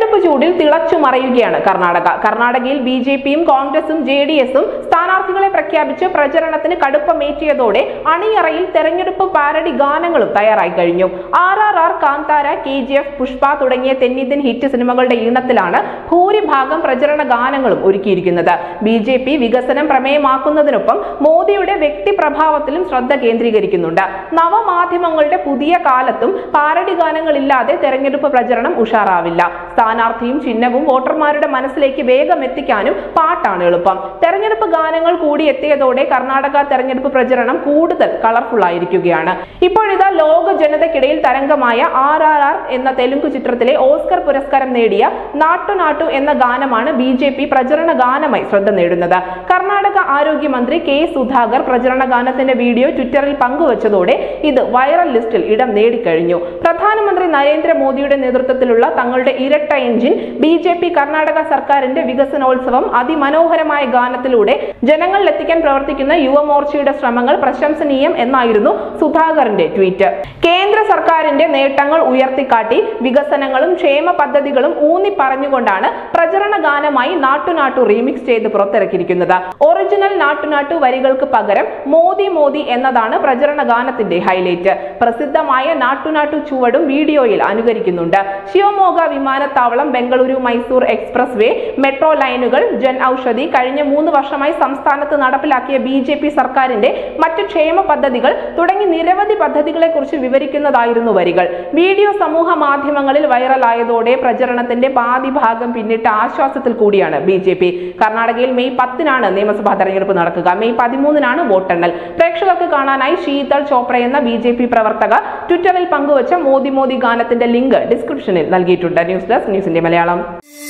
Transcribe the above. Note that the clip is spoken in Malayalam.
തെരഞ്ഞെടുപ്പ് ചൂടിൽ തിളച്ചു മറയുകയാണ് കർണാടക കർണാടകയിൽ ബി ജെ പിയും കോൺഗ്രസും ജെ ഡി എസും സ്ഥാനാർത്ഥികളെ പ്രഖ്യാപിച്ച് പ്രചരണത്തിന് കടുപ്പമേറ്റിയതോടെ അണിയറയിൽ തെരഞ്ഞെടുപ്പ് പാരഡി ഗാനങ്ങളും തയ്യാറായി കഴിഞ്ഞു R R R Kantara K G F Pushpa തുടങ്ങിയ തെന്നിന്ത്യൻ ഹിറ്റ് സിനിമകളുടെ ഈണത്തിലാണ് ഭൂരിഭാഗം പ്രചരണ ഗാനങ്ങളും ഒരുക്കിയിരിക്കുന്നത് ബി ജെ പി വികസനം പ്രമേയമാക്കുന്നതിനൊപ്പം മോദിയുടെ വ്യക്തിപ്രഭാവത്തിലും ശ്രദ്ധ കേന്ദ്രീകരിക്കുന്നുണ്ട് നവമാധ്യമങ്ങളുടെ പുതിയ കാലത്തും പാരഡി ഗാനങ്ങളില്ലാതെ തെരഞ്ഞെടുപ്പ് പ്രചരണം ഉഷാറാവില്ല സ്ഥാനാർത്ഥിയും ചിഹ്നവും വോട്ടർമാരുടെ മനസ്സിലേക്ക് വേഗം എത്തിക്കാനും പാട്ടാണ് എളുപ്പം തെരഞ്ഞെടുപ്പ് ഗാനങ്ങൾ കൂടി എത്തിയതോടെ കർണാടക തെരഞ്ഞെടുപ്പ് പ്രചരണം കൂടുതൽ കളർഫുൾ ആയിരിക്കുകയാണ് ഇപ്പോഴിതാ ലോക ജനതയ്ക്കിടയിൽ തരംഗമായ ആർ ആർ ആർ എന്ന തെലുങ്ക് ചിത്രത്തിലെ ഓസ്കർ പുരസ്കാരം നേടിയ നാട്ടു നാട്ടു എന്ന ഗാനമാണ് ബി ജെ പി പ്രചരണ ഗാനമായി ശ്രദ്ധ നേടുന്നത് കർണാടക ആരോഗ്യമന്ത്രി കെ സുധാകർ പ്രചരണ ഗാനത്തിന്റെ വീഡിയോ ട്വിറ്ററിൽ പങ്കുവച്ചതോടെ ഇത് വൈറൽ ലിസ്റ്റിൽ ഇടം നേടിക്കഴിഞ്ഞു പ്രധാനമന്ത്രി നരേന്ദ്രമോദിയുടെ നേതൃത്വത്തിലുള്ള തങ്ങളുടെ ഇരട്ട engine B J P Karnataka സർക്കാരിന്റെ വികസനോത്സവം അതിമനോഹരമായ ഗാനത്തിലൂടെ ജനങ്ങളിൽ എത്തിക്കാൻ പ്രവർത്തിക്കുന്ന യുവമോർച്ചയുടെ ശ്രമങ്ങൾ പ്രശംസനീയം എന്നായിരുന്നു സുധാകറിന്റെ ട്വീറ്റ് കേന്ദ്ര സർക്കാരിന്റെ നേട്ടങ്ങൾ ഉയർത്തിക്കാട്ടി വികസനങ്ങളും ക്ഷേമ പദ്ധതികളും ഊന്നി പറഞ്ഞുകൊണ്ടാണ് പ്രചരണ ഗാനമായി നാട്ടുനാട്ടു റീമിക്സ് ചെയ്ത് പുറത്തിറക്കിയിരിക്കുന്നത് ഒറിജിനൽ നാട്ടുനാട്ടു വരികൾക്ക് പകരം മോദി മോദി എന്നതാണ് പ്രചരണ ഗാനത്തിന്റെ ഹൈലൈറ്റ് പ്രസിദ്ധമായ നാട്ടുനാട്ടു ചുവടും വീഡിയോയിൽ അനുകരിക്കുന്നുണ്ട് ശിവമോഗ വിമാനത്താവളം Bengaluru Mysore expressway metro ലൈനുകൾ ജൻ ഔഷധി കഴിഞ്ഞ മൂന്ന് വർഷമായി സംസ്ഥാനത്ത് നടപ്പിലാക്കിയ ബി ജെ പി സർക്കാരിന്റെ മറ്റ് ക്ഷേമ പദ്ധതികൾ തുടങ്ങി നിരവധി പദ്ധതികളെ കുറിച്ച് വിവരിക്കുന്നതായിരുന്നു വരികൾ വീഡിയോ സമൂഹ മാധ്യമങ്ങളിൽ വൈറലായതോടെ പ്രചരണത്തിന്റെ പാതി ഭാഗം പിന്നിട്ട ആശ്വാസത്തിൽ കൂടിയാണ് ബി ജെ പി കർണാടകയിൽ മെയ് പത്തിനാണ് നിയമസഭാ തെരഞ്ഞെടുപ്പ് നടക്കുക മെയ് പതിമൂന്നിനാണ് വോട്ടെണ്ണൽ പ്രേക്ഷകർക്ക് കാണാനായി ശീതൾ ചോപ്ര എന്ന ബി ജെ പി പ്രവർത്തക ട്വിറ്ററിൽ പങ്കുവച്ച മോദി മോദി ഗാനത്തിന്റെ ലിങ്ക് ഡിസ്ക്രിപ്ഷനിൽ നൽകിയിട്ടുണ്ട് ന്യൂസ് ഡെസ്ക് ന്യൂസിന്റെ മലയാളം